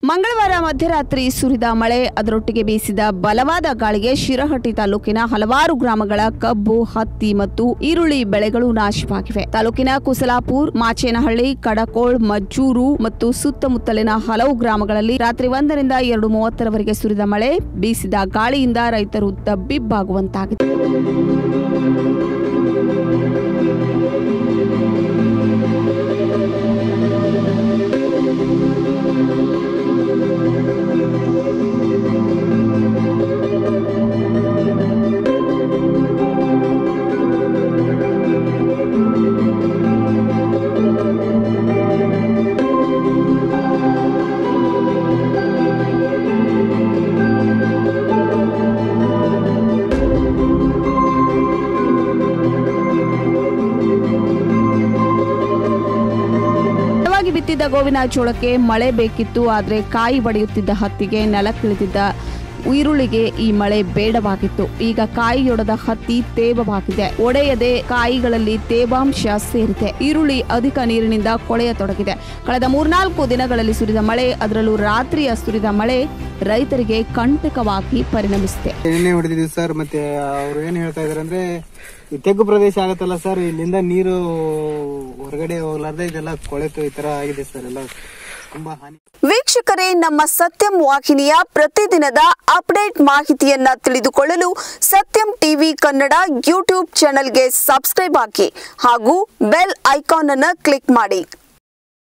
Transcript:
ಮಂಗಳವಾರ ಮಧ್ಯರಾತ್ರಿ ಸುರಿದ ಮಳೆ ಅದರೊಟ್ಟಿಗೆ ಬೀಸಿದ ಬಲವಾದ ಗಾಳಿಗೆ ಶಿರಹಟ್ಟಿ ತಾಲೂಕಿನ ಹಲವಾರು ಗ್ರಾಮಗಳ ಕಬ್ಬು ಹತ್ತಿ ಮತ್ತು ಈರುಳ್ಳಿ ಬೆಳೆಗಳು ನಾಶವಾಗಿವೆ ತಾಲೂಕಿನ ಕುಸಲಾಪುರ್ ಮಾಚೇನಹಳ್ಳಿ ಕಡಕೋಳ್ ಮಜ್ಜೂರು ಮತ್ತು ಸುತ್ತಮುತ್ತಲಿನ ಹಲವು ಗ್ರಾಮಗಳಲ್ಲಿ ರಾತ್ರಿ ಒಂದರಿಂದ ಎರಡು ಮೂವತ್ತರವರೆಗೆ ಸುರಿದ ಮಳೆ ಬೀಸಿದ ಗಾಳಿಯಿಂದ ರೈತರು ತಬ್ಬಿಬ್ಬಾಗುವಂತಾಗಿದೆ ಬಲವಾಗಿ ಬಿತ್ತಿದ್ದ ಗೋವಿನ ಜೋಳಕ್ಕೆ ಮಳೆ ಬೇಕಿತ್ತು ಆದರೆ ಕಾಯಿ ಬಡಿಯುತ್ತಿದ್ದ ಹತ್ತಿಗೆ ನೆಲಕ್ಕಿಳಿದಿದ್ದ ಈರುಳ್ಳಿಗೆ ಈ ಮಳೆ ಬೇಡವಾಗಿತ್ತು ಈಗ ಕಾಯಿಯೊಡದ ಹತ್ತಿ ತೇವವಾಗಿದೆ ಒಡೆಯದೆ ಕಾಯಿಗಳಲ್ಲಿ ತೇವಾಂಶ ಸೇರಿದೆ ಈರುಳ್ಳಿ ಅಧಿಕ ನೀರಿನಿಂದ ಕೊಳೆಯತೊಡಗಿದೆ ಕಳೆದ ಮೂರ್ನಾಲ್ಕು ದಿನಗಳಲ್ಲಿ ಸುರಿದ ಮಳೆ ಅದರಲ್ಲೂ ರಾತ್ರಿಯ ಸುರಿದ ಮಳೆ ರೈತರಿಗೆ ಕಂಟಕವಾಗಿ ಪರಿಣಮಿಸಿದೆ ಎಣ್ಣೆ ಹೊಡೆದಿದ್ವಿ ಸರ್ ಮತ್ತೆ ಅವ್ರು ಏನ್ ಹೇಳ್ತಾ ಇದಾರೆ ಅಂದ್ರೆ ಈ ತೆಗ್ಗು ಪ್ರದೇಶ ಆಗತ್ತಲ್ಲ ಸರ್ ಇಲ್ಲಿಂದ ನೀರು ಹೊರಗಡೆ ಹೋಗ್ಲಾರ್ದೆ ಇದೆಲ್ಲ ಕೊಳೆತು ಈ ತರ ಆಗಿದೆ ಸರ್ ಎಲ್ಲ ತುಂಬಾ ಹಾನಿ ವೀಕ್ಷಕರೇ ನಮ್ಮ ಸತ್ಯಂ ವಾಹಿನಿಯ ಪ್ರತಿದಿನದ ಅಪ್ಡೇಟ್ ಮಾಹಿತಿಯನ್ನ ತಿಳಿದುಕೊಳ್ಳಲು ಸತ್ಯಂ ಟಿವಿ ಕನ್ನಡ ಯೂಟ್ಯೂಬ್ ಚಾನೆಲ್ಗೆ ಸಬ್ಸ್ಕ್ರೈಬ್ ಹಾಕಿ ಹಾಗೂ ಬೆಲ್ ಐಕಾನ್ ಅನ್ನು ಕ್ಲಿಕ್ ಮಾಡಿ